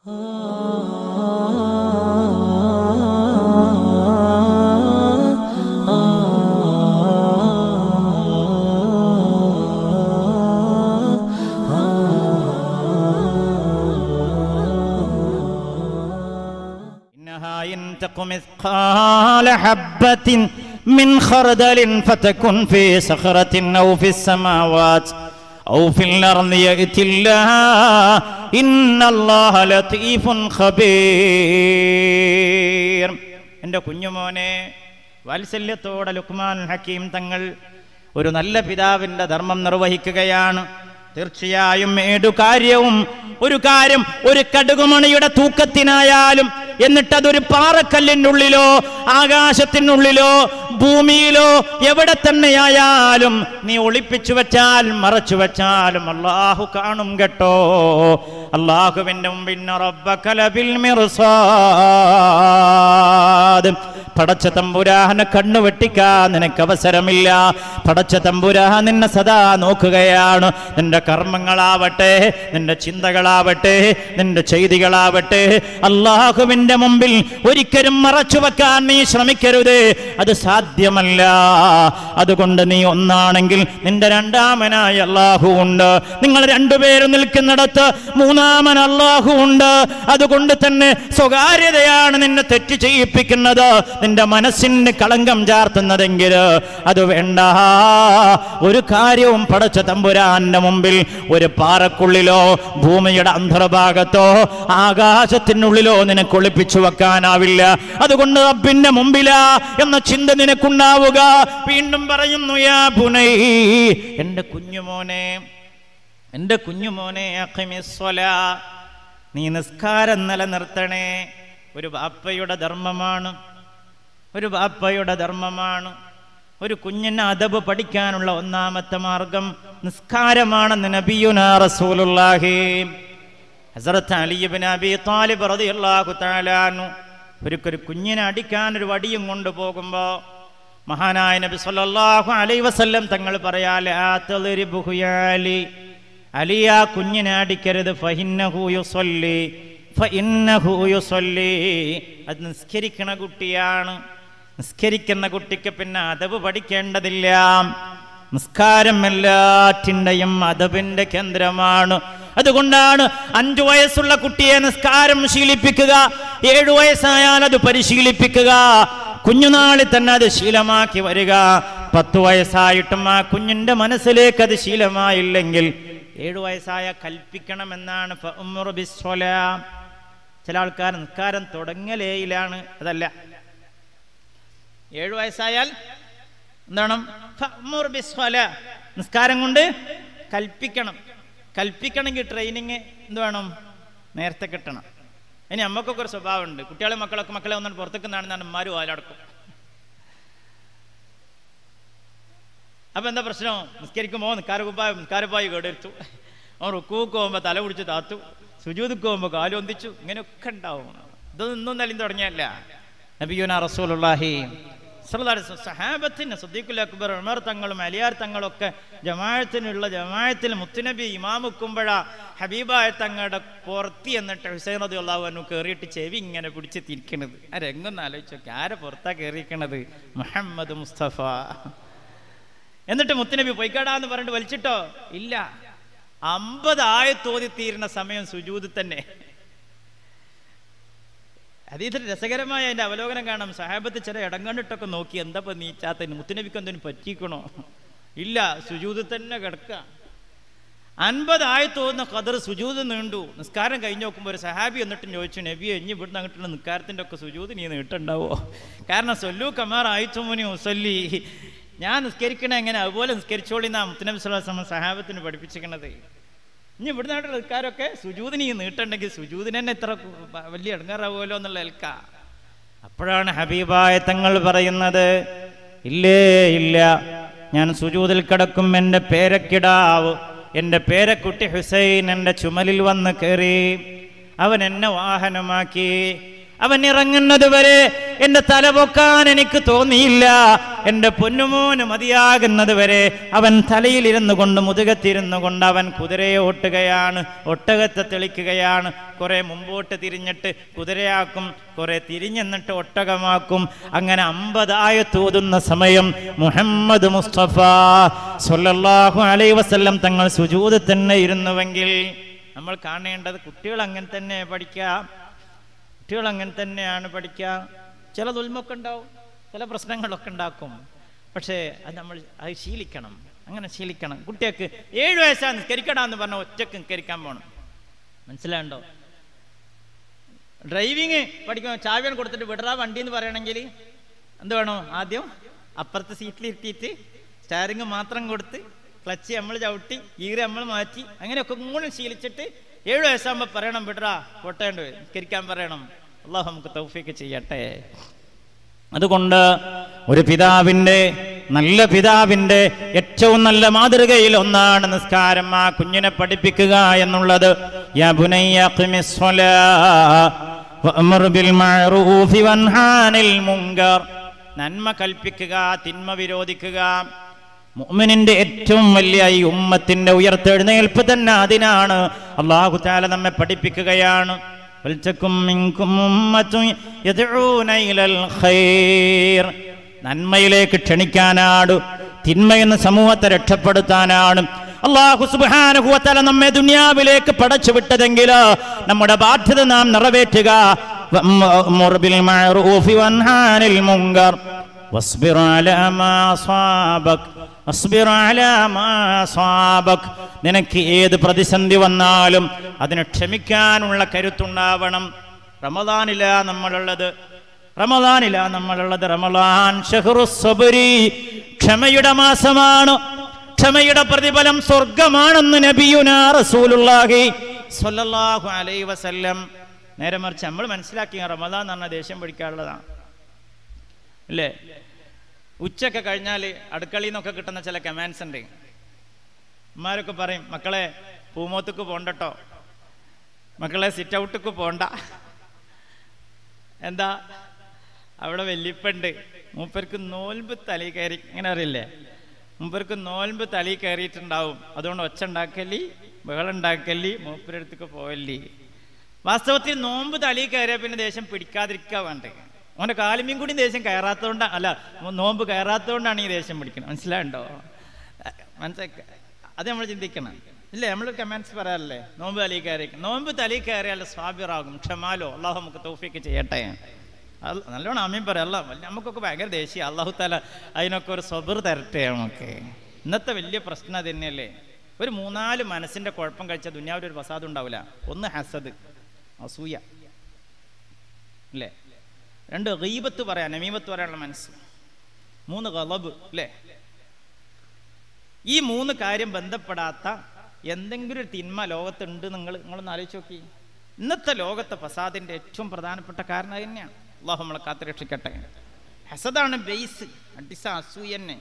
إنها إن تك مثقال حبة من خردل فتكن في صخرة أو في السماوات أو في الأرض يأتي الله إن الله لطيف خبير എൻ്റെ കുഞ്ഞുമോനെ വാത്സല്യത്തോടെ ലുക്മാൻ ഹക്കീം തങ്ങൾ ഒരു നല്ല പിതാവിൻ്റെ ധർമ്മം നിർവഹിക്കുകയാണ് തീർച്ചയായും ഏതു കാര്യവും ഒരു കാര്യം ഒരു കടുകുമണിയുടെ തൂക്കത്തിനായാലും എന്നിട്ടതൊരു പാറക്കല്ലിൻ്റെ ഉള്ളിലോ ആകാശത്തിനുള്ളിലോ ഭൂമിയിലോ എവിടെ തന്നെയായാലും നീ ഒളിപ്പിച്ചു വെച്ചാൽ മറച്ചു വെച്ചാലും അള്ളാഹു കാണും കേട്ടോ അള്ളാഹുവിൻ്റെ മുമ്പിൽ റബ്ബക്കലബിൽ മിർസാദ് പടച്ച തമ്പുരാഹനെ കണ്ണു വെട്ടിക്കാൻ നിനക്ക് അവസരമില്ല പടച്ച തമ്പുരാഹ നിന്നെ സദാ നോക്കുകയാണ് നിന്റെ കർമ്മങ്ങളാവട്ടെ നിന്റെ ചിന്തകളാവട്ടെ നിന്റെ ചെയ്തികളാവട്ടെ അള്ളാഹുവിന്റെ മുമ്പിൽ ഒരിക്കലും മറച്ചു വെക്കാൻ നീ ശ്രമിക്കരുത് അത് സാധ്യമല്ല അതുകൊണ്ട് നീ ഒന്നാണെങ്കിൽ നിന്റെ രണ്ടാമനായ അള്ളാഹു ഉണ്ട് നിങ്ങൾ രണ്ടുപേരും നിൽക്കുന്നിടത്ത് മൂന്നാമൻ അള്ളാഹു ഉണ്ട് അതുകൊണ്ട് തന്നെ സ്വകാര്യതയാണ് നിന്നെ തെറ്റ് ചെയ്യിപ്പിക്കുന്നത് നിന്റെ മനസ്സിന് കളങ്കം ചാർത്തുന്നതെങ്കിൽ അത് വേണ്ട ഒരു കാര്യവും പടച്ച തമ്പുരാന്റെ മുമ്പിൽ ഒരു പാറക്കുള്ളിലോ ഭൂമിയുടെ അന്തർഭാഗത്തോ ആകാശത്തിനുള്ളിലോ നിനക്ക് ഒളിപ്പിച്ചു വെക്കാനാവില്ല അതുകൊണ്ട് റബ്ബിന്റെ മുമ്പിലാ എന്ന ചിന്ത നിനക്കുണ്ടാവുക വീണ്ടും പറയുന്നു യാ പുനൈ എന്റെ കുഞ്ഞുമോനെ എന്റെ കുഞ്ഞുമോനെ അഖിമിസ്വലാ നീ നിസ്കാരം നിലനിർത്തണേ ഒരു ബാപ്പയുടെ ധർമ്മമാണ് ഒരു ബാപ്പയുടെ ധർമ്മമാണ് ഒരു കുഞ്ഞിന് അദബ് പഠിക്കാനുള്ള ഒന്നാമത്തെ മാർഗം നിസ്കാരമാണെന്ന് നബിയുനാ റസൂലുള്ളാഹി ഹസരത്ത് അലിബിൻ അബി താലിബ് റളിയല്ലാഹു തആല അൻഹു ഒരിക്കൽ കുഞ്ഞിനെ അടിക്കാൻ ഒരു വടിയും കൊണ്ടുപോകുമ്പോൾ മഹാനായ നബി സല്ലല്ലാഹു അലൈഹി വസല്ലം തങ്ങൾ പറയാലെ അലി അലി ആ കുഞ്ഞിനെ അടിക്കരുത് ഫഹിന്നഹു യുസല്ലി ഫഇന്നഹു യുസല്ലി അത് നിസ്കരിക്കണ കുട്ടിയാണ് നിസ്കരിക്കുന്ന കുട്ടിക്ക് പിന്നെ അതവ് പഠിക്കേണ്ടതില്ല നിസ്കാരം എല്ലാറ്റിൻ്റെയും അതവിന്റെ കേന്ദ്രമാണ് അതുകൊണ്ടാണ് അഞ്ചു വയസ്സുള്ള കുട്ടിയെ നിസ്കാരം ശീലിപ്പിക്കുക ഏഴു വയസ്സായാൽ അത് പരിശീലിപ്പിക്കുക കുഞ്ഞുനാളിൽ തന്നെ അത് ശീലമാക്കി വരിക പത്തു വയസ്സായിട്ടും ആ കുഞ്ഞിന്റെ മനസ്സിലേക്ക് അത് ശീലമായില്ലെങ്കിൽ ഏഴു വയസ്സായ കൽപ്പിക്കണമെന്നാണ് ഫഅ്മുർ ബിസ്സലാ. ചില ആൾക്കാർ നിസ്കാരം തുടങ്ങലേയിലാണ് അതല്ല ഏഴു വയസ്സായാൽ എന്താണ് ഫഅ്മുർ ബിസ്സലാ. നിസ്കാരം കൊണ്ട് കൽപ്പിക്കണം കൽപ്പിക്കണമെങ്കിൽ ട്രെയിനിങ് എന്ത് വേണം നേരത്തെ കിട്ടണം ഇനി അമ്മക്കൊക്കെ ഒരു സ്വഭാവമുണ്ട് കുട്ടികളെ മക്കളൊക്കെ മക്കളെ ഒന്നും പുറത്തേക്ക് നടന്നാണ് ഉമ്മാരും വാലടക്കും അപ്പൊ എന്താ പ്രശ്നം നിസ്കരിക്കുമ്പോ നിസ്കാരക്കുപ്പായ നിസ്കാരപ്പായി കേടെടുത്തു അവൻ റുക്കൂക്ക് പോകുമ്പോ തല പിടിച്ച് താത്തു സുജൂതിക്ക് പോകുമ്പോ കാലൊന്തിച്ചു ഇങ്ങനെയൊക്കെ ഉണ്ടാവും ഇതൊന്നും ഇന്നും നലിയും തുടങ്ങിയല്ല നബിയുന റസൂലുള്ളാഹി സ്വല്ലല്ലാഹു അലൈഹി വസല്ലം സഹാബത്തിന് സദ്ദീഖുൽ അക്ബർ ഉമർ തങ്ങളും അലിയാർ തങ്ങളൊക്കെ ജമാഅത്തിനുള്ള ജമാഅത്തിൽ മുത്തുനബി ഇമാമുക്കുമ്പഴ ഹബീബായ തങ്ങളുടെ പുറത്തി എന്നിട്ട് ഹുസൈൻ റതി അള്ളാഹു അനു കയറിയിട്ട് ചെവി ഇങ്ങനെ പിടിച്ച് തിരിക്കണത് ആ രംഗൊന്ന് ആലോചിച്ചു നോക്കി ആരെ പുറത്താ കയറിയിരിക്കണത് മുഹമ്മദ് മുസ്തഫ എന്നിട്ട് മുത്തുനബി പൊയ്ക്കാടാന്ന് പറഞ്ഞിട്ട് വലിച്ചിട്ടോ ഇല്ല അമ്പത് ആയത്തോതി തീരുന്ന സമയം സുജൂത് തന്നെ അതീതിൽ രസകരമായ അതിന്റെ അവലോകനം കാണാം സഹാബത്ത് ചില ഇടം കണ്ടിട്ടൊക്കെ നോക്കി എന്താ ഇപ്പൊ നീച്ചാത്തതിന് മുത്തുനബിക്ക് എന്തിനു പറ്റിക്കണോ ഇല്ല സുജൂത് തന്നെ കിടക്കുക അൻപത് ആയത്തോന്ന ഖദർ സുജൂത് നീണ്ടു നിസ്കാരം കഴിഞ്ഞ് നോക്കുമ്പോൾ ഒരു സഹാബി എന്നിട്ട് ചോദിച്ചു നബിയെ ഇനി ഇവിടുന്ന് അങ്ങോട്ടുള്ള നിസ്കാരത്തിൻ്റെ ഒക്കെ സുജൂത് നീ നീട്ടുണ്ടാവോ കാരണം സൊല്ലു കമാർ ആയിത്തുമുനി ഉസല്ലി ഞാൻ നിസ്കരിക്കണേ എങ്ങനെ അതുപോലെ നിസ്കരിച്ചോളി എന്നാ മുത്തനബി സ്വലാം സഹാബത്തിന് പഠിപ്പിച്ചിരിക്കണത് ഇനി ഇവിടുന്ന് അങ്ങോട്ടുള്ള നിൽക്കാരൊക്കെ സുജൂതിന് ഈ നീട്ടുണ്ടെങ്കിൽ സുജൂതിന് തന്നെ ഇത്ര വലിയ ഇടങ്ങാറാവുമല്ലോ എന്നുള്ള ഏൽക്ക അപ്പോഴാണ് ഹബീബായ തങ്ങൾ പറയുന്നത് ഇല്ലേ ഇല്ല ഞാൻ സുജൂതിൽ കിടക്കും എൻ്റെ പേരക്കിടാവ് എൻ്റെ പേരക്കുട്ടി ഹുസൈൻ എൻ്റെ ചുമലിൽ വന്ന് കയറി അവൻ എന്നെ വാഹനമാക്കി അവൻ ഇറങ്ങുന്നത് വരെ എന്റെ തല പൊക്കാൻ എനിക്ക് തോന്നിയില്ല എൻ്റെ പൊന്നുമോന് മതിയാകുന്നത് വരെ അവൻ തലയിലിരുന്നു കൊണ്ട് മുതുകത്തിരുന്നു കൊണ്ട് അവൻ കുതിരയെ ഓട്ടുകയാണ് ഒട്ടകത്തെ തെളിക്കുകയാണ് കുറെ മുമ്പോട്ട് തിരിഞ്ഞിട്ട് കുതിരയാക്കും കുറെ തിരിഞ്ഞെന്നിട്ട് ഒട്ടകമാക്കും അങ്ങനെ അമ്പതായ തോതുന്ന സമയം മുഹമ്മദ് മുസ്തഫ സല്ലല്ലാഹു അലൈഹി വസല്ലം തങ്ങൾ സുജൂദ് തന്നെ ഇരുന്നുവെങ്കിൽ നമ്മൾ കാണേണ്ടത് കുട്ടികൾ അങ്ങനെ തന്നെ പഠിക്കുക കുട്ടികൾ അങ്ങനെ തന്നെയാണ് പഠിക്കുക ചില ദുൽമൊക്കെ ഉണ്ടാവും ചില പ്രശ്നങ്ങളൊക്കെ ഉണ്ടാക്കും പക്ഷേ അത് നമ്മൾ അത് ശീലിക്കണം അങ്ങനെ ശീലിക്കണം കുട്ടികൾക്ക് ഏഴ് വയസ്സാ നിസ്കരിക്കടാന്ന് പറഞ്ഞ ഒറ്റക്ക് നിസ്കരിക്കാൻ പോകണം മനസ്സിലാണ്ടോ ഡ്രൈവിങ് പഠിക്കുമ്പോൾ ചാവിയൻ കൊടുത്തിട്ട് വിടറാ വണ്ടി എന്ന് പറയണമെങ്കിൽ എന്ത് വേണോ ആദ്യം അപ്പുറത്തെ സീറ്റിൽ ഇരുത്തിയിട്ട് സ്റ്റാരിങ് മാത്രം കൊടുത്ത് ക്ലച്ച് നമ്മൾ ചവിട്ടി ഗീറ് നമ്മൾ മാറ്റി അങ്ങനെയൊക്കെ മൂന്നും ശീലിച്ചിട്ട് ഏഴ് വയസ്സാകുമ്പോൾ പറയണം വിടറാ പൊട്ടേണ്ട നിസ്കരിക്കാൻ പറയണം അള്ളാഹു നമുക്ക് തൗഫീക്ക് ചെയ്യട്ടെ അതുകൊണ്ട് ഒരു പിതാവിൻ്റെ നല്ല പിതാവിൻ്റെ ഏറ്റവും നല്ല മാതൃകയിൽ ഒന്നാണ് നിസ്കാരം ആ കുഞ്ഞിനെ പഠിപ്പിക്കുക എന്നുള്ളത് യാ ബുനയ്യ അഖിമിസ് സ്വലാ വഅ്മുർ ബിൽ മഅറൂഫി വൻഹാനിൽ മുങ്കർ നന്മ കൽപ്പിക്കുക തിന്മ വിരോധിക്കുക മുഅ്മിനിന്റെ ഏറ്റവും വലിയ ഈ ഉമ്മത്തിന്റെ ഉയർത്തെഴുന്നേൽപ്പ് തന്നെ അതിനാണ് അള്ളാഹു താല നമ്മെ പഠിപ്പിക്കുകയാണ് വൽതക്കും മിൻകും ഉമ്മത്തുൻ യദ്ഊന ഇലൽ ഖൈർ നന്മയിലേക്ക് ക്ഷണിക്കാനാണ് തിന്മയെന്ന സമൂഹത്തെ രക്ഷപ്പെടുത്താനാണ് അള്ളാഹു സുബ്ഹാനഹു വതആല നമ്മെ ദുനിയാവിലേക്ക് പടച്ചു വിട്ടതെങ്കിൽ നമ്മുടെ ബാധ്യത നാം നിറവേറ്റുക വഅ്മുർ ബിൽ മഅറൂഫി വൻഹാനിൽ മുങ്കർ واصبر على ما أصابك അസ്ബിർ അലാ മാ അസാബക്. നിനക്ക് ഏത് പ്രതിസന്ധി വന്നാലും അതിനെ ക്ഷമിക്കാനുള്ള കരുത്തുണ്ടാവണം റമദാനില നമ്മളുള്ളത് റമദാനില നമ്മളുള്ളത് റമദാൻ ഷഹ്റു സബരി ക്ഷമയുടെ മാസമാണ് ക്ഷമയുടെ പ്രതിഫലം സ്വർഗമാണെന്ന് നബിയുനാ റസൂലുള്ളാഹി സ്വല്ലല്ലാഹു അലൈഹി വസല്ലം നേരെ മറിച്ച് നമ്മൾ മനസ്സിലാക്കിയ റമദാൻ എന്ന് പറഞ്ഞാൽ ദേഷ്യം പിടിക്കാനുള്ളതാണ് അല്ലേ ഉച്ചയൊക്കെ കഴിഞ്ഞാൽ അടുക്കളയിൽ നിന്നൊക്കെ കിട്ടുന്ന ചില കമാൻസ് ഉണ്ട് ഉമ്മാരൊക്കെ പറയും മക്കളെ പൂമോത്തക്ക് പോണ്ടട്ടോ മക്കളെ സിറ്റ് ഔട്ടിക്ക് പോണ്ട എന്താ അവിടെ വല്യപ്പുണ്ട് മൂപ്പർക്ക് നോൽമ്പ് തലയിൽ കയറി ഇങ്ങനെ അറിയില്ലേ മൂപ്പർക്ക് നോൽമ്പ് തലയിൽ കയറിയിട്ടുണ്ടാവും അതുകൊണ്ട് ഒച്ച ഉണ്ടാക്കല്ലി ബഹളുണ്ടാക്കല്ലി മൂപ്പരടുത്തേക്ക് പോവല്ലി വാസ്തവത്തിൽ നോമ്പ് തലയിൽ കയറിയ പിന്നെ ദേഷ്യം പിടിക്കാതിരിക്കുക വേണ്ടേ ഓൻ്റെ കാലുമീൻ കൂടി ദേഷ്യം കയറാത്തതുകൊണ്ട് അല്ല നോമ്പ് കയറാത്തതുകൊണ്ടാണ് ഈ ദേഷ്യം പിടിക്കുന്നത് മനസ്സിലായുണ്ടോ മനസ്സിലാക്ക അത് നമ്മൾ ചിന്തിക്കണം ഇല്ലേ നമ്മൾ കമൻസ് പറയാറില്ലേ നോമ്പ് തലയിൽ കയറി നോമ്പ് തലയിൽ കയറിയാൽ സ്വാബിറാകും ക്ഷമാലോ അള്ളാഹു നമുക്ക് തോഫിക്ക് ചെയ്യട്ടെ അല്ല- നല്ലോണം അമ്മയും പറയാം അല്ല നമുക്കൊക്കെ ഭയങ്കര ദേഷ്യം അള്ളാഹു താല അതിനൊക്കെ ഒരു സ്വബർ തരട്ടെ നമുക്ക് ഇന്നത്തെ വലിയ പ്രശ്നം അത് തന്നെയല്ലേ ഒരു മൂന്നാല് മനസ്സിന്റെ കുഴപ്പം കഴിച്ച ദുനിയാവിൽ ഒരു വസാദം ഉണ്ടാവില്ല ഒന്ന് ഹസദ് അസൂയ അല്ലേ രണ്ട് ഗീബത്ത് പറയാൻ നമീമത്ത് പറയാനുള്ള മനസ്സ് മൂന്ന് ഗളബ് അല്ലേ ഈ മൂന്ന് കാര്യം ബന്ധപ്പെടാത്ത എന്തെങ്കിലും ഒരു തിന്മ ലോകത്തുണ്ട് നിങ്ങൾ നിങ്ങളൊന്ന് ആലോചിച്ച് നോക്കി ഇന്നത്തെ ലോകത്തെ ഫസാദിന്റെ ഏറ്റവും പ്രധാനപ്പെട്ട കാരണം അത് തന്നെയാണ് അള്ളാഹു നമ്മളെ കാത്തുരക്ഷിക്കട്ടെ ഹസദാണ് ബേസ് അടിസ അസൂയന്നെ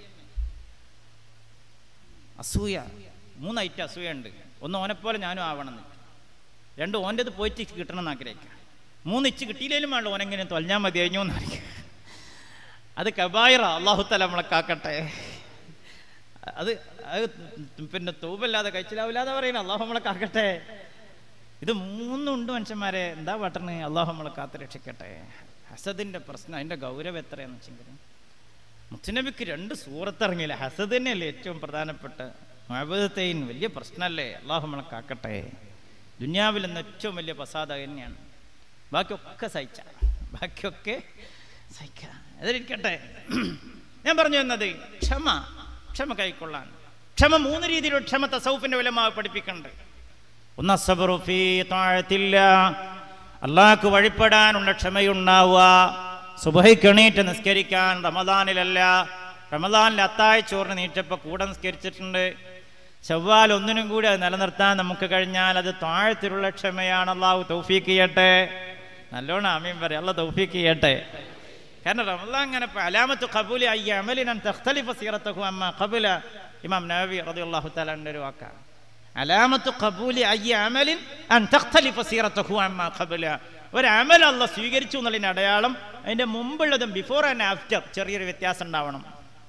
അസൂയ മൂന്ന് ഐറ്റം അസൂയ ഉണ്ട് ഒന്ന് ഓനെപ്പോലെ ഞാനും ആവണമെന്ന് രണ്ട് ഓൻ്റെത് പോയിട്ട് കിട്ടണം എന്ന് ആഗ്രഹിക്കുക മൂന്ന് ഇച്ച് കിട്ടിയില്ലേലും വേണ്ട ഓനെങ്ങനെ തൊലഞ്ഞാൽ മതി കഴിഞ്ഞു എന്നറിയാം അത് കബായിറ അള്ളാഹുത്തല നമ്മളെ കാക്കട്ടെ അത് അത് പിന്നെ തൂബല്ലാതെ കഴിച്ചിലാവില്ലാതെ പറയുന്നത് അള്ളാഹു നമ്മളെ കാക്കട്ടെ ഇത് മൂന്നുണ്ട് മനുഷ്യന്മാരെ എന്താ പട്ടണ് അള്ളാഹു നമ്മളെ കാത്ത് രക്ഷിക്കട്ടെ ഹസദിന്റെ പ്രശ്നം അതിന്റെ ഗൗരവം എത്രയാന്ന് വെച്ചെങ്കിൽ മുത്തനബിക്ക് രണ്ട് സൂറത്ത് ഇറങ്ങിയില്ല ഹസദ് തന്നെയല്ലേ ഏറ്റവും പ്രധാനപ്പെട്ട മഴബദത്തെയും വലിയ പ്രശ്നമല്ലേ അള്ളാഹു നമ്മളെ കാക്കട്ടെ ദുന്യാവിൽ നിന്ന് ഏറ്റവും വലിയ പ്രസാദ തന്നെയാണ് ബാക്കിയൊക്കെ സഹിച്ച ബാക്കിയൊക്കെ സഹിക്ക അതിരിക്കട്ടെ ഞാൻ പറഞ്ഞു വന്നത് ക്ഷമ ക്ഷമ കൈക്കൊള്ളാൻ ക്ഷമ മൂന്ന് രീതിയിലുള്ള ക്ഷമ തസൗഫിന്റെ വിലമാവ് പഠിപ്പിക്കുന്നുണ്ട് ഒന്ന് അസബറു ഫീ താഴത്തില്ല അള്ളാഹ്ക്ക് വഴിപ്പെടാനുള്ള ക്ഷമയുണ്ടാവുക സുബഹിക്കണീറ്റ് നിസ്കരിക്കാൻ റമദാനിലല്ല റമദാനിൽ അത്താഴ്ചോറിന് നീറ്റപ്പോൾ കൂടെ നിസ്കരിച്ചിട്ടുണ്ട് ചൊവ്വാൽ ഒന്നിനും കൂടി അത് നിലനിർത്താൻ നമുക്ക് കഴിഞ്ഞാൽ അത് താഴത്തിലുള്ള ക്ഷമയാണ് അള്ളാഹു തൗഫീക്ക് ചെയ്യട്ടെ നല്ലോണം ആമീൻ പറയാം അല്ല തൗഫീക്ക് ചെയ്യട്ടെ കാരണം റമദാൻ അങ്ങനെ ഇപ്പൊ അലാമത്ത് ഖബൂലി അയ്യ അമലിനൻ തഖ്തലിഫ സീറത്തഹു അമ്മ ഖബുല ഇമാം നബവി റളിയല്ലാഹു തആലയുടെ ഒരു വാക്കാണ് അലാമത്ത് ഖബൂലി അയ്യ അമലിൻ അൻ തഖ്തലിഫ സീറത്തഹു അമ്മ ഖബുല ഒരു അമൽ അല്ല സ്വീകരിച്ചു എന്നുള്ളതിന് അടയാളം അതിന്റെ മുമ്പുള്ളതും ബിഫോർ ആൻഡ് ആഫ്റ്റർ ചെറിയൊരു വ്യത്യാസം ഉണ്ടാവണം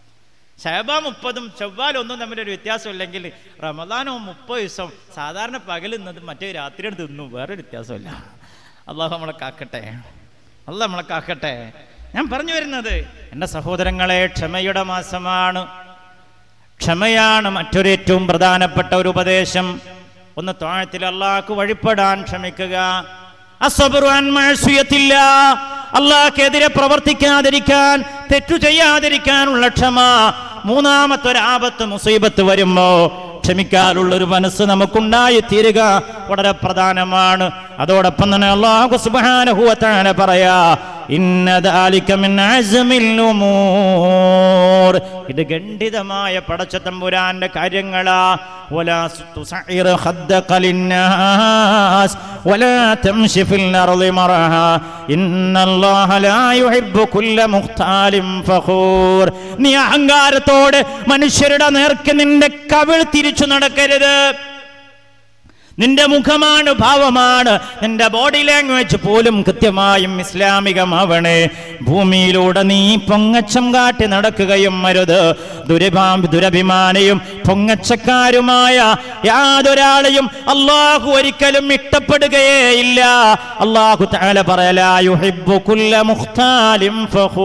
ഷഹബ മുപ്പതും ചൊവ്വാൽ ഒന്നും തമ്മിലൊരു വ്യത്യാസമില്ലെങ്കിൽ റമദാനോ മുപ്പത് ദിവസം സാധാരണ പകലുന്നത് മറ്റേ രാത്രിയാണ് തിന്നു വേറൊരു വ്യത്യാസമില്ല അള്ളാഹു നമ്മളെ കാക്കട്ടെ അല്ല നമ്മളെ കാക്കട്ടെ ഞാൻ പറഞ്ഞു വരുന്നത് എൻ്റെ സഹോദരങ്ങളെ ക്ഷമയുടെ മാസമാണ് ക്ഷമയാണ് മറ്റൊരു ഏറ്റവും പ്രധാനപ്പെട്ട ഒരു ഉപദേശം ഒന്ന് താഴത്തിൽ അള്ളാഹ്ക്ക് വഴിപ്പെടാൻ ക്ഷമിക്കുക അസബറുവാൻ മഴസുയത്തില്ല അള്ളാഹ്ക്കെതിരെ പ്രവർത്തിക്കാതിരിക്കാൻ തെറ്റു ചെയ്യാതിരിക്കാനുള്ള ക്ഷമ മൂന്നാമത്തെ ഒരു ആപത്ത് മുസീബത്ത് വരുമ്പോ ക്ഷമിക്കാനുള്ള ഒരു മനസ്സ് നമുക്കുണ്ടായി തീരുക വളരെ പ്രധാനമാണ് അതോടൊപ്പം തന്നെ അള്ളാഹു സുബാനഹുവത്താന പറയാ ഇന്നദാലിക മിൻ അസ്മിൽ ഉമൂർ ഇത് ഗണ്ഡിതമായ പടച്ച തമ്പുരാന്റെ കാര്യങ്ങളാ ولا تصعر خدك للناس ولا تمشي في الأرض مرها إن الله لا يحب كل مختال فخور നീ അഹങ്കാരത്തോടെ മനുഷ്യരുടെ നേർക്ക് നിന്റെ കവിൾ തിരിച്ചു നടക്കരുത് നിന്റെ മുഖമാണ് ഭാവമാണ് നിന്റെ ബോഡി ലാംഗ്വേജ് പോലും കൃത്യമായും ഇസ്ലാമികമാവണേ ഭൂമിയിലൂടെ നീ പൊങ്ങച്ചം കാട്ടി നടക്കുകയും അരുത് ദുരഭാ ദുരഭിമാനയും പൊങ്ങച്ചക്കാരുമായ യാതൊരാളെയും അള്ളാഹു ഒരിക്കലും ഇഷ്ടപ്പെടുകയേ ഇല്ല അള്ളാഹു താല പറയലായുഹിബ്ബു കുല്ല മുഖ്താലിം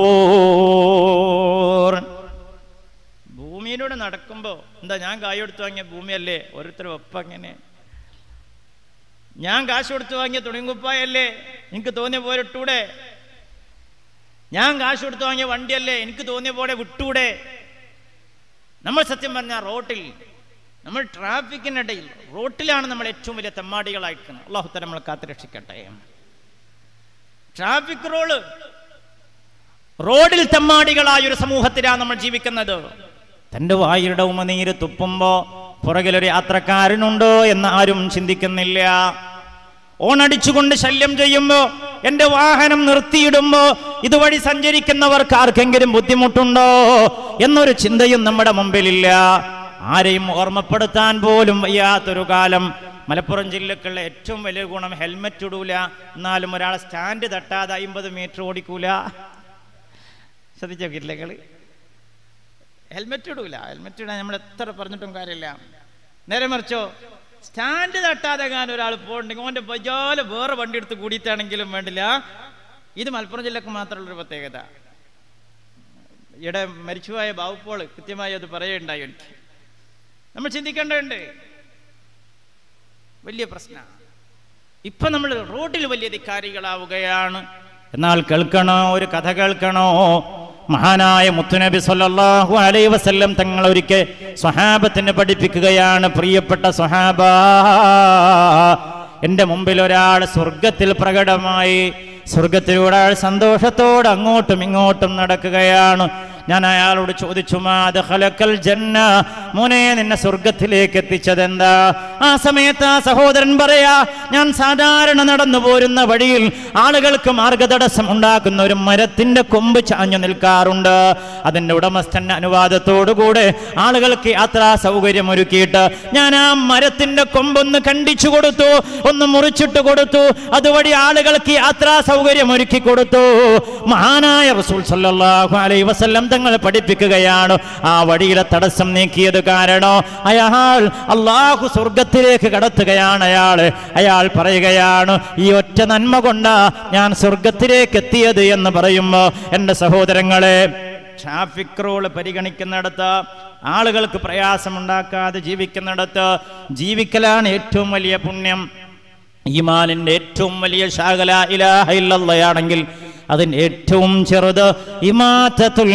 ഫഖൂർ ഭൂമിയിലൂടെ നടക്കുമ്പോൾ എന്താ ഞാൻ കായ് കൊടുത്തു വാങ്ങിയ ഭൂമിയല്ലേ ഓരോരുത്തരും ഒപ്പം അങ്ങനെ ഞാൻ കാശ് കൊടുത്തു വാങ്ങിയ തുണിങ്കുപ്പായല്ലേ എനിക്ക് തോന്നിയ പോലെ ഇട്ടൂടെ ഞാൻ കാശ് കൊടുത്തു വാങ്ങിയ വണ്ടിയല്ലേ എനിക്ക് തോന്നിയ പോലെ വിട്ടൂടെ നമ്മൾ സത്യം പറഞ്ഞാൽ റോട്ടിൽ നമ്മൾ ട്രാഫിക്കിനിടയിൽ റോട്ടിലാണ് നമ്മൾ ഏറ്റവും വലിയ തെമ്മാടികളായിരിക്കുന്നത് അള്ളാഹുത്തര നമ്മൾ കാത്തുരക്ഷിക്കട്ടെ ട്രാഫിക് റോള് റോഡിൽ തെമ്മാടികളായ ഒരു സമൂഹത്തിലാണ് നമ്മൾ ജീവിക്കുന്നത് തൻ്റെ വായുടെ ഉമനീര് തുപ്പുമ്പോ പുറകിലൊരു യാത്രക്കാരനുണ്ടോ എന്ന് ആരും ചിന്തിക്കുന്നില്ല ഓണടിച്ചുകൊണ്ട് ശല്യം ചെയ്യുമ്പോ എന്റെ വാഹനം നിർത്തിയിടുമ്പോ ഇതുവഴി സഞ്ചരിക്കുന്നവർക്ക് ആർക്കെങ്കിലും ബുദ്ധിമുട്ടുണ്ടോ എന്നൊരു ചിന്തയും നമ്മുടെ മുമ്പിലില്ല ആരെയും ഓർമ്മപ്പെടുത്താൻ പോലും വയ്യാത്തൊരു കാലം മലപ്പുറം ജില്ലക്കുള്ള ഏറ്റവും വലിയ ഗുണം ഹെൽമെറ്റ് ഇടൂല എന്നാലും ഒരാളെ സ്റ്റാൻഡ് തട്ടാതെ അമ്പത് മീറ്റർ ഓടിക്കൂല ശ്രദ്ധിച്ചോക്കില്ല നിങ്ങള് ഹെൽമെറ്റ് ഇടൂല ഹെൽമെറ്റ് ഇടാൻ നമ്മൾ എത്ര പറഞ്ഞിട്ടും കാര്യമില്ല നേരെ മറിച്ചോ സ്റ്റാൻഡ് തട്ടാതെ ഞാൻ ഒരാൾ പോകണ്ടെങ്കിൽ ഓൻ്റെ ബജാല് വേറെ വണ്ടി എടുത്ത് കൂടിയിട്ടാണെങ്കിലും വേണ്ടില്ല ഇത് മലപ്പുറം ജില്ലക്ക് മാത്രമുള്ളൊരു പ്രത്യേകത ഇവിടെ മരിച്ചുപോയ ബാവുപ്പോൾ കൃത്യമായി അത് പറയുണ്ടായി എനിക്ക് നമ്മൾ ചിന്തിക്കേണ്ടതുണ്ട് വലിയ പ്രശ്നമാണ് ഇപ്പൊ നമ്മൾ റോഡിൽ വലിയ ധിക്കാരികളാവുകയാണ് എന്നാൽ കേൾക്കണോ ഒരു കഥ കേൾക്കണോ മഹാനായ മുത്തുനബി സല്ലല്ലാഹു അലൈഹി വസല്ലം തങ്ങൾ ഒരിക്കൽ സ്വഹാബത്തിന് പഠിപ്പിക്കുകയാണ് പ്രിയപ്പെട്ട സ്വഹാബ എൻ്റെ മുമ്പിൽ ഒരാൾ സ്വർഗത്തിൽ പ്രകടമായി സ്വർഗത്തിലൂടെ അയാൾ സന്തോഷത്തോടെ അങ്ങോട്ടും ഇങ്ങോട്ടും നടക്കുകയാണ് ഞാൻ അയാളോട് ചോദിച്ചു മാത് ഖലക്കൽ ജന്ന മോനെ നിന്നെ സ്വർഗത്തിലേക്ക് എത്തിച്ചതെന്താ ആ സമയത്ത് ആ സഹോദരൻ പറയാ ഞാൻ സാധാരണ നടന്നു പോരുന്ന വഴിയിൽ ആളുകൾക്ക് മാർഗതടസ്സം ഉണ്ടാക്കുന്ന ഒരു മരത്തിന്റെ കൊമ്പ് ചാഞ്ഞു നിൽക്കാറുണ്ട് അതിന്റെ ഉടമസ്ഥന്റെ അനുവാദത്തോടുകൂടെ ആളുകൾക്ക് യാത്രാ സൗകര്യം ഒരുക്കിയിട്ട് ഞാൻ ആ മരത്തിന്റെ കൊമ്പൊന്ന് കണ്ടിച്ചു കൊടുത്തു ഒന്ന് മുറിച്ചിട്ട് കൊടുത്തു അതുവഴി ആളുകൾക്ക് യാത്രാ സൗകര്യം ഒരുക്കി കൊടുത്തു മഹാനായ റസൂൽ സല്ലല്ലാഹു അലൈഹി വസല്ലം തങ്ങൾ പഠിപ്പിക്കുകയാണ് ആ വഴിയിലെ തടസ്സം നീക്കിയത് കാരണം അയാൾ അള്ളാഹു സ്വർഗത്തിലേക്ക് കടത്തുകയാണ് അയാൾ അയാൾ പറയുകയാണ് ഈ ഒറ്റ നന്മ കൊണ്ടാ ഞാൻ സ്വർഗത്തിലേക്ക് എത്തിയത് എന്ന് പറയുമ്പോൾ എൻ്റെ സഹോദരങ്ങളെ ട്രാഫിക് റൂള് പരിഗണിക്കുന്നിടത്ത് ആളുകൾക്ക് പ്രയാസമുണ്ടാക്കാതെ ജീവിക്കുന്നിടത്ത് ജീവിക്കലാണ് ഏറ്റവും വലിയ പുണ്യം ഈമാനിന്റെ ഏറ്റവും വലിയ ശാഖല ഇലാഹ ഇല്ലല്ലയാണെങ്കിൽ അതിന് ഏറ്റവും ചെറുത് ഇമാറ്റത്തുൽ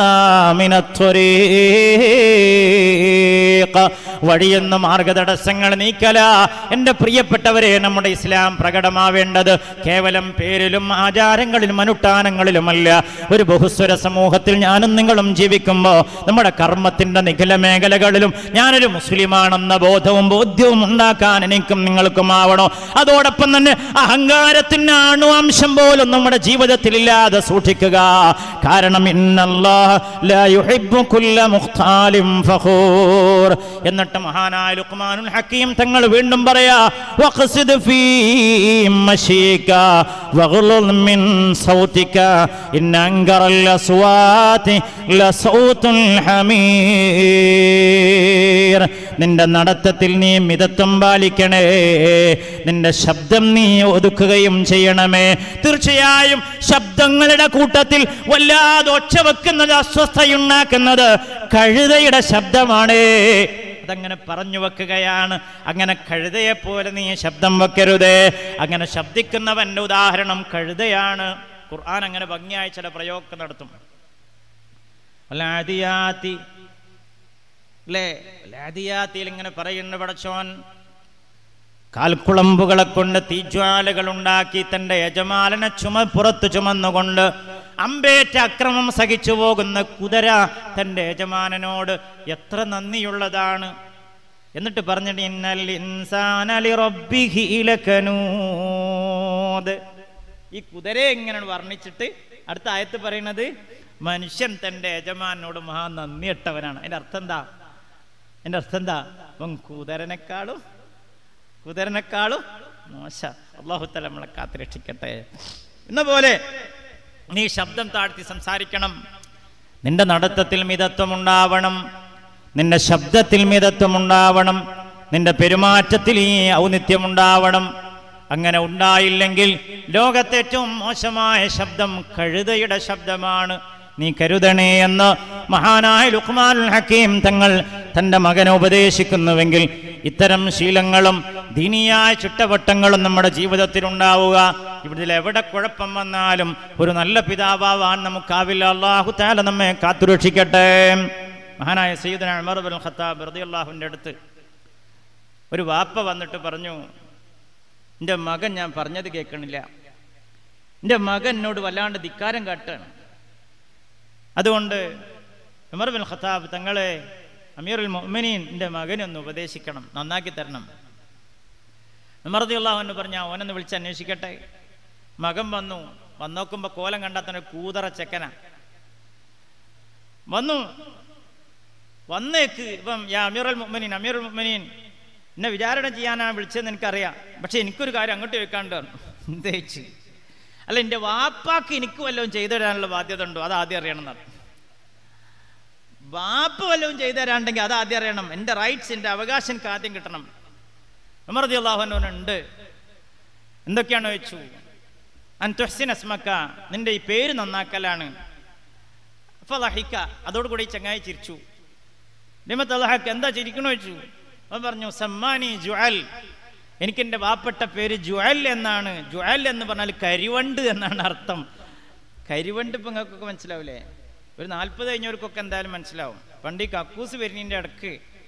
വഴിയെന്ന മാർഗതടസ്സങ്ങൾ നീക്കല എൻ്റെ പ്രിയപ്പെട്ടവരെ നമ്മുടെ ഇസ്ലാം പ്രകടമാവേണ്ടത് കേവലം പേരിലും ആചാരങ്ങളിലും അനുഷ്ഠാനങ്ങളിലുമല്ല ഒരു ബഹുസ്വര സമൂഹത്തിൽ ഞാനും നിങ്ങളും ജീവിക്കുമ്പോൾ നമ്മുടെ കർമ്മത്തിന്റെ നിഖില മേഖലകളിലും ഞാനൊരു മുസ്ലിമാണെന്ന ബോധവും ബോധ്യവും ഉണ്ടാക്കാൻ എനിക്കും നിങ്ങൾക്കും ആവണോ അതോടൊപ്പം തന്നെ അഹങ്കാരത്തിന് അണുവംശം പോലും നമ്മുടെ ജീവിതത്തിൽ ജീവിതത്തിലില്ലാതെ സൂക്ഷിക്കുക കാരണം ഇന്നല്ലാഹ് ലാ യുഹിബ്ബു കുല്ല മുഖ്താലിൻ ഫഖൂർ എന്നിട്ട് മഹാനായ ലുഖ്മാനുൽ ഹക്കീം തങ്ങൾ വീണ്ടും പറയാ വഖ്സിദ് ഫീ മശീക വഗ്ളുൽ മിൻ സൗതിക ഇന്ന അൻകറൽ അസ്വാതി ലസൗതുൽ ഹമീർ നിന്റെ നടത്തത്തിൽ നീ മിതത്വം പാലിക്കണേ നിന്റെ ശബ്ദം നീ ഒതുക്കുകയും ചെയ്യണമേ തീർച്ചയായും ശബ്ദങ്ങളുടെ കൂട്ടത്തിൽ വല്ലാതെ ഒച്ച വെക്കുന്നത് അസ്വസ്ഥയുണ്ടാക്കുന്നത് കഴുതയുടെ ശബ്ദമാണ് അതങ്ങനെ പറഞ്ഞു വെക്കുകയാണ് അങ്ങനെ കഴുതയെ പോലെ നീ ശബ്ദം വെക്കരുതേ അങ്ങനെ ശബ്ദിക്കുന്നവന്റെ ഉദാഹരണം കഴുതയാണ് ഖുർആൻ അങ്ങനെ ഭംഗിയായ ചില പ്രയോഗം നടത്തും വലാദിയാത്തി അല്ലേ വലാദിയാത്തിയിൽ ഇങ്ങനെ പറയുന്നു പടച്ചോൻ കാൽക്കുളമ്പുകളെ കൊണ്ട് തീജ്വാലകൾ ഉണ്ടാക്കി തന്റെ യജമാലനെ ചുമ പുറത്തു ചുമന്നുകൊണ്ട് അമ്പേറ്റ അക്രമം സഹിച്ചു പോകുന്ന കുതിര തന്റെ യജമാനനോട് എത്ര നന്ദിയുള്ളതാണ് എന്നിട്ട് പറഞ്ഞിട്ട് ഇന്നൽ ഇൻസാനലി റബ്ബിഹി ലകനൂദ് ഈ കുതിരയെ ഇങ്ങനെ വർണ്ണിച്ചിട്ട് അടുത്ത ആയത്ത് പറയുന്നത് മനുഷ്യൻ തന്റെ യജമാനോട് മഹാ നന്ദിയിട്ടവനാണ് അതിന്റെ അർത്ഥം എന്താ അതിന്റെ അർത്ഥം എന്താ അവൻ കുതിരനേക്കാളും കുതിരനേക്കാളും മോശ അള്ളാഹുത്തല നമ്മളെ കാത്തു രക്ഷിക്കട്ടെ എന്ന പോലെ നീ ശബ്ദം താഴ്ത്തി സംസാരിക്കണം നിന്റെ നടത്തത്തിൽ മിതത്വം ഉണ്ടാവണം നിന്റെ ശബ്ദത്തിൽ മിതത്വം ഉണ്ടാവണം നിന്റെ പെരുമാറ്റത്തിൽ ഈ ഔന്നിത്യം ഉണ്ടാവണം അങ്ങനെ ഉണ്ടായില്ലെങ്കിൽ ലോകത്തെ ഏറ്റവും മോശമായ ശബ്ദം കഴുതയുടെ ശബ്ദമാണ് നീ കരുതണേ എന്ന് മഹാനായ ലുഖ്മാൻ ഹക്കീം തങ്ങൾ തൻ്റെ മകനെ ഉപദേശിക്കുന്നുവെങ്കിൽ ഇത്തരം ശീലങ്ങളും ദീനിയായ ചുട്ടവട്ടങ്ങളും നമ്മുടെ ജീവിതത്തിൽ ഉണ്ടാവുക ഇവിടെ എവിടെ കുഴപ്പം വന്നാലും ഒരു നല്ല പിതാവാൻ നമുക്കാവില്ല അള്ളാഹു താല നമ്മെ കാത്തുരക്ഷിക്കട്ടെ മഹാനായ സയ്യിദന ഉമർ ബിൻ ഖത്താബ് റളിയല്ലാഹുവിൻ്റെ അടുത്ത് ഒരു വാപ്പ വന്നിട്ട് പറഞ്ഞു എൻ്റെ മകൻ ഞാൻ പറഞ്ഞത് കേൾക്കണില്ല എൻ്റെ മകൻ എന്നോട് വല്ലാണ്ട് ധിക്കാരം കാട്ടാണ് അതുകൊണ്ട് ഉമർ ബിൻ ഖത്താബ് തങ്ങളെ അമീറുൽ മൊമിനീൻ എൻ്റെ മകനൊന്ന് ഉപദേശിക്കണം നന്നാക്കി തരണം ഉമർദിയുള്ളവന് പറഞ്ഞ ഓനൊന്ന് വിളിച്ച് അന്വേഷിക്കട്ടെ മകൻ വന്നു വന്നോക്കുമ്പോൾ കോലം കണ്ടാൽ തന്നെ കൂതറ ചെക്കന വന്നു വന്നേക്ക് ഇപ്പം യാ അമീറുൽ മുഅ്മിനീൻ അമീറുൽ മുഅ്മിനീൻ എന്നെ വിചാരണ ചെയ്യാനാണ് വിളിച്ചതെന്ന് എനിക്കറിയാം പക്ഷെ എനിക്കൊരു കാര്യം അങ്ങോട്ട് വെക്കാണ്ട് എന്തേച്ച് അല്ല എൻ്റെ വാപ്പാക്ക് എനിക്ക് വല്ലതും ചെയ്തു തരാനുള്ള ബാധ്യത ഉണ്ടോ അത് ആദ്യം അറിയണം എന്നാണ് വാപ്പ വല്ലതും ചെയ്തു തരാണ്ടെങ്കിൽ അത് ആദ്യം അറിയണം എൻ്റെ റൈറ്റ്സ് എൻ്റെ അവകാശം എനിക്ക് ആദ്യം കിട്ടണം ഉമർദി അള്ളാഹുനുണ്ട് എന്തൊക്കെയാണ് വെച്ചു അൻതുഹ്സിൻ അസ്മക്ക നിന്റെ ഈ പേര് നന്നാക്കലാണ് ഫലഹിക്ക അതോടുകൂടി ഈ ചങ്ങായി ചിരിച്ചു നിമത്ത് അള്ളഹാക്ക് എന്താ ചിരിക്കണോ വെച്ചു അവൻ പറഞ്ഞു സമ്മാനി ജുഅൽ എനിക്ക് എൻ്റെ വാപ്പെട്ട പേര് ജുഅൽ എന്നാണ് ജുഅൽ എന്ന് പറഞ്ഞാൽ കരിവണ്ട് എന്നാണ് അർത്ഥം കരിവണ്ട് ഇപ്പം നിങ്ങൾക്കൊക്കെ മനസ്സിലാവില്ലേ ഒരു നാൽപ്പത് കഴിഞ്ഞവർക്കൊക്കെ എന്തായാലും മനസ്സിലാവും പണ്ട് ഈ കക്കൂസ് വരുന്നതിൻ്റെ ഇടക്ക്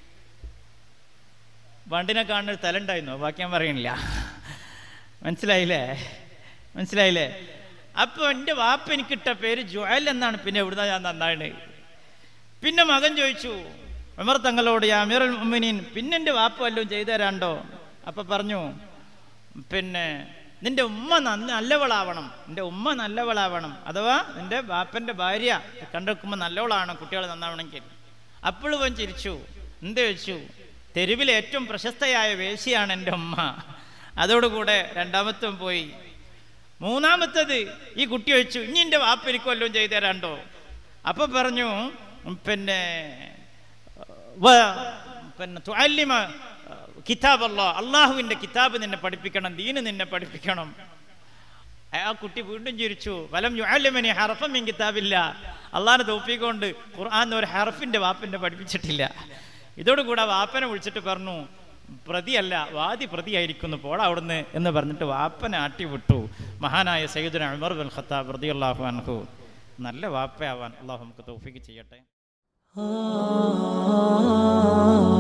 വണ്ടിനെ കാണുന്ന ഒരു തല ഉണ്ടായിരുന്നു ബാക്കി ഞാൻ പറയണില്ല മനസ്സിലായില്ലേ മനസ്സിലായില്ലേ അപ്പൊ എൻ്റെ വാപ്പ എനിക്കിട്ട പേര് ജുഅൽ എന്നാണ് പിന്നെ എവിടുന്ന ഞാൻ നന്നാണ് പിന്നെ മകൻ ചോദിച്ചു ഉമർ തങ്ങളോട് യാ അമീറുൽ മുഅ്മിനീൻ പിന്നെ എൻ്റെ വാപ്പ വല്ലതും ചെയ്തു തരാണ്ടോ അപ്പൊ പറഞ്ഞു പിന്നെ നിന്റെ ഉമ്മ നന്ന നല്ലവളാവണം നിന്റെ ഉമ്മ നല്ലവളാവണം അഥവാ നിന്റെ ബാപ്പന്റെ ഭാര്യ കണ്ടെടുക്കുമ്പോൾ നല്ലവളാണ് കുട്ടികൾ നന്നാവണമെങ്കിൽ അപ്പോഴും അവൻ ചിരിച്ചു എന്ത് ചോദിച്ചു തെരുവിലെ ഏറ്റവും പ്രശസ്തയായ വേശിയാണ് എൻ്റെ ഉമ്മ അതോടുകൂടെ രണ്ടാമത്തും പോയി മൂന്നാമത്തത് ഈ കുട്ടി ചോദിച്ചു ഇനി എൻ്റെ വാപ്പ എനിക്ക് വല്ലതും ചെയ്തു തരാണ്ടോ അപ്പൊ പറഞ്ഞു പിന്നെ വ- പിന്നെ തുഅല്ലിമ കിതാബ് അല്ലാ അള്ളാഹുവിൻ്റെ കിതാബ് നിന്നെ പഠിപ്പിക്കണം ദീന് നിന്നെ പഠിപ്പിക്കണം ആ കുട്ടി വീണ്ടും ചിരിച്ചു വലം യുഅല്ലിമനി ഹർഫം മിൻ കിതാബില്ല അള്ളാഹിനെ തോപ്പിക്കൊണ്ട് ഖുർആൻ ഒരു ഹർഫിന്റെ വാപ്പിന്റെ പഠിപ്പിച്ചിട്ടില്ല ഇതോടുകൂടെ ആ വാപ്പനെ വിളിച്ചിട്ട് പറഞ്ഞു പ്രതിയല്ല വാദി പ്രതിയായിരിക്കുന്നു പോടാ അവിടുന്ന് എന്ന് പറഞ്ഞിട്ട് വാപ്പനെ ആട്ടി വിട്ടു മഹാനായ സയ്യിദുന ഉമർ ബിൻ ഖത്താബ് റളിയല്ലാഹു അൻഹു നല്ല വാപ്പയാവാൻ അള്ളാഹു നമുക്ക് തൗഫീക്ക് ചെയ്യട്ടെ ah